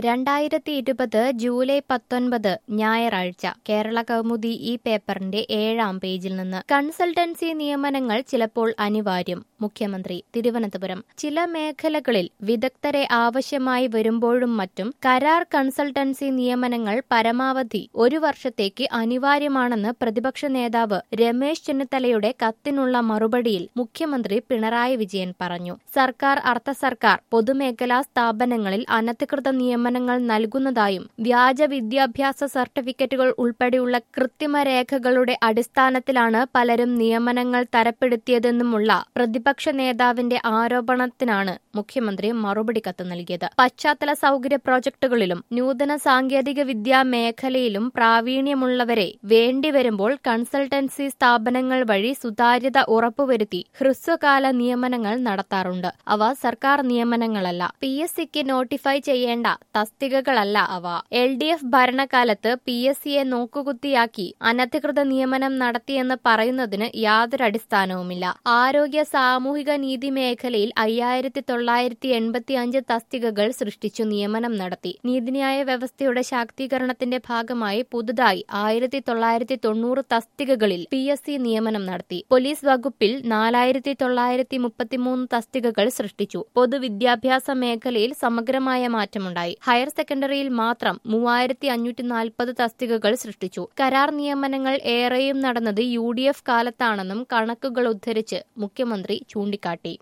രണ്ടായിരത്തി ഇരുപത് ജൂലൈ പത്തൊൻപത് ഞായറാഴ്ച കേരള കൗമുദി ഈ പേപ്പറിന്റെ ഏഴാം പേജിൽ നിന്ന് കൺസൾട്ടൻസി നിയമനങ്ങൾ ചിലപ്പോൾ അനിവാര്യം മുഖ്യമന്ത്രി തിരുവനന്തപുരം ചില മേഖലകളിൽ വിദഗ്ധരെ ആവശ്യമായി വരുമ്പോഴും മറ്റും കരാർ കൺസൾട്ടൻസി നിയമനങ്ങൾ പരമാവധി ഒരു വർഷത്തേക്ക് അനിവാര്യമാണെന്ന് പ്രതിപക്ഷ നേതാവ് രമേശ് ചെന്നിത്തലയുടെ കത്തിനുള്ള മറുപടിയിൽ മുഖ്യമന്ത്രി പിണറായി വിജയൻ പറഞ്ഞു സർക്കാർ അർദ്ധ സർക്കാർ പൊതുമേഖലാ സ്ഥാപനങ്ങളിൽ അനധികൃത നിയമനങ്ങൾ നൽകുന്നതായും വ്യാജ വിദ്യാഭ്യാസ സർട്ടിഫിക്കറ്റുകൾ ഉൾപ്പെടെയുള്ള കൃത്രിമ രേഖകളുടെ അടിസ്ഥാനത്തിലാണ് പലരും നിയമനങ്ങൾ തരപ്പെടുത്തിയതെന്നുമുള്ള പ്രതിപക്ഷ നേതാവിന്റെ ആരോപണത്തിനാണ് മുഖ്യമന്ത്രി മറുപടി കത്ത് നൽകിയത് പശ്ചാത്തല സൗകര്യ പ്രോജക്ടുകളിലും നൂതന സാങ്കേതിക വിദ്യാ മേഖലയിലും പ്രാവീണ്യമുള്ളവരെ വേണ്ടിവരുമ്പോൾ കൺസൾട്ടൻസി സ്ഥാപനങ്ങൾ വഴി സുതാര്യത ഉറപ്പുവരുത്തി ഹ്രസ്വകാല നിയമനങ്ങൾ നടത്താറുണ്ട് അവ സർക്കാർ നിയമനങ്ങളല്ല പി എസ് സിക്ക് നോട്ടിഫൈ ചെയ്യേണ്ട തസ്തികകളല്ല അവ എൽ ഡി എഫ് ഭരണകാലത്ത് പി എസ് സിയെ നോക്കുകുത്തിയാക്കി അനധികൃത നിയമനം നടത്തിയെന്ന് പറയുന്നതിന് യാതൊരു അടിസ്ഥാനവുമില്ല ആരോഗ്യ സാമൂഹിക നീതി മേഖലയിൽ അയ്യായിരത്തി തൊള്ളായിരത്തി എൺപത്തി അഞ്ച് തസ്തികകൾ സൃഷ്ടിച്ചു നിയമനം നടത്തി നീതിന്യായ വ്യവസ്ഥയുടെ ശാക്തീകരണത്തിന്റെ ഭാഗമായി പുതുതായി ആയിരത്തി തൊള്ളായിരത്തി തൊണ്ണൂറ് തസ്തികകളിൽ പി എസ് സി നിയമനം നടത്തി പോലീസ് വകുപ്പിൽ നാലായിരത്തി തൊള്ളായിരത്തി മുപ്പത്തിമൂന്ന് തസ്തികകൾ സൃഷ്ടിച്ചു പൊതുവിദ്യാഭ്യാസ മേഖലയിൽ സമഗ്രമായ മാറ്റമുണ്ടായി ഹയർ സെക്കൻഡറിയിൽ മാത്രം മൂവായിരത്തി അഞ്ഞൂറ്റി നാൽപ്പത് തസ്തികകൾ സൃഷ്ടിച്ചു കരാർ നിയമനങ്ങൾ ഏറെയും നടന്നത് യു ഡി എഫ് കാലത്താണെന്നും കണക്കുകൾ ഉദ്ധരിച്ച് മുഖ്യമന്ത്രി ചൂണ്ടിക്കാട്ടി